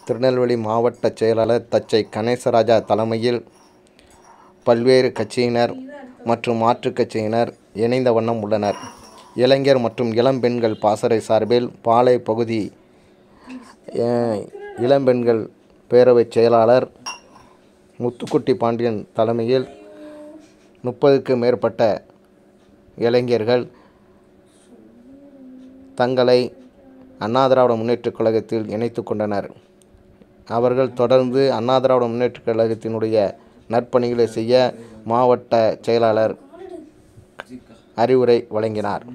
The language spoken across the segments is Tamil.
திருநெல்வேலி மாவட்ட செயலாளர் தச்சை கணேசராஜா தலைமையில் பல்வேறு கட்சியினர் மற்றும் மாற்றுக் கட்சியினர் இணைந்த வண்ணம் உள்ளனர் இளைஞர் மற்றும் இளம்பெண்கள் பாசறை சார்பில் பாளை பகுதி அஹ், இளம்பெண்கள் பேரவைச் செயலாளர் முத்துக்குட்டி பாண்டியன் தலைமையில் முப்பதுக்கு மேற்பட்ட இளைஞர்கள் தங்களை அண்ணா திராவிட முன்னேற்றக் கழகத்தில் இணைத்துக் கொண்டனர் அவர்கள் தொடர்ந்து அண்ணா திராவிட முன்னேற்றக் கழகத்தினுடைய நற்பணிகளை செய்ய மாவட்ட செயலாளர் அறிவுரை வழங்கினார்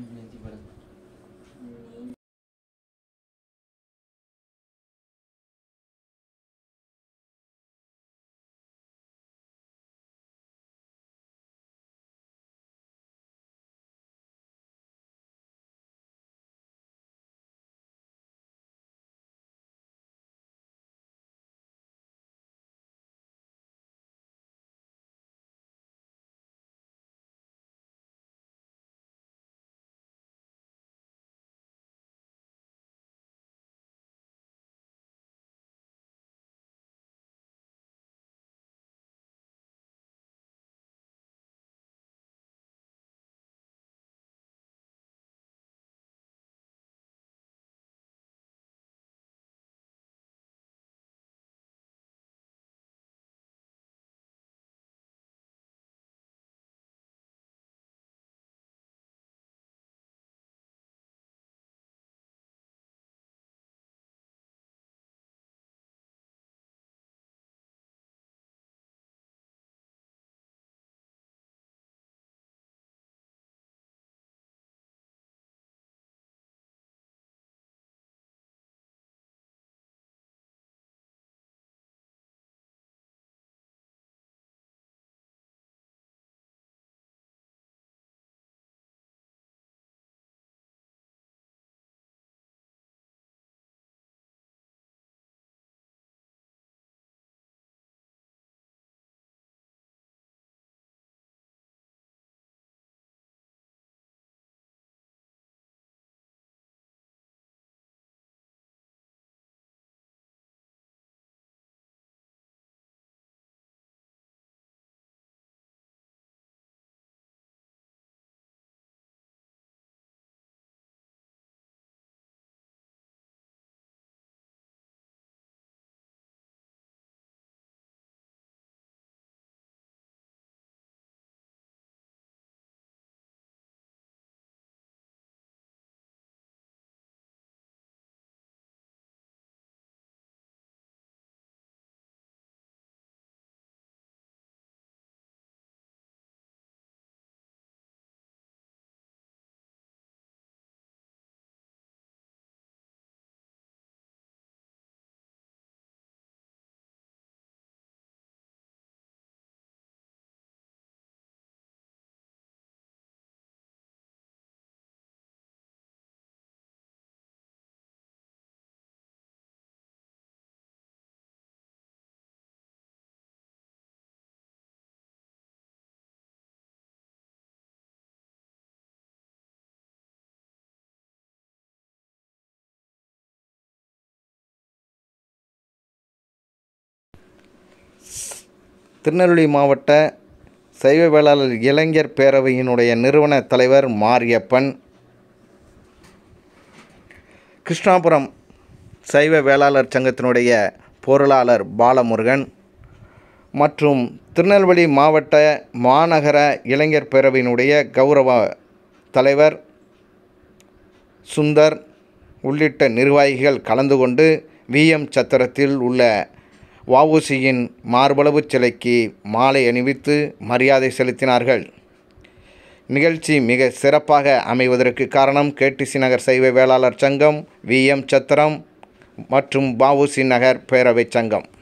திருநெல்வேலி மாவட்ட சைவ வேளாளர் இளைஞர் பேரவையினுடைய நிறுவன தலைவர் மாரியப்பன் கிருஷ்ணாபுரம் சைவ வேளாளர் சங்கத்தினுடைய பொருளாளர் பாலமுருகன் மற்றும் திருநெல்வேலி மாவட்ட மாநகர இளைஞர் பேரவையினுடைய கௌரவ தலைவர் சுந்தர் உள்ளிட்ட நிர்வாகிகள் கலந்து கொண்டு விஎம் சத்திரத்தில் உள்ள வஉசியின் மார்பளவு சிலைக்கு மாலை அணிவித்து மரியாதை செலுத்தினார்கள் நிகழ்ச்சி மிக சிறப்பாக அமைவதற்கு காரணம் கேடிசி நகர் சைவ வேளாளர் சங்கம் விஎம் சத்திரம் மற்றும் வஉசி நகர் பேரவைச் சங்கம்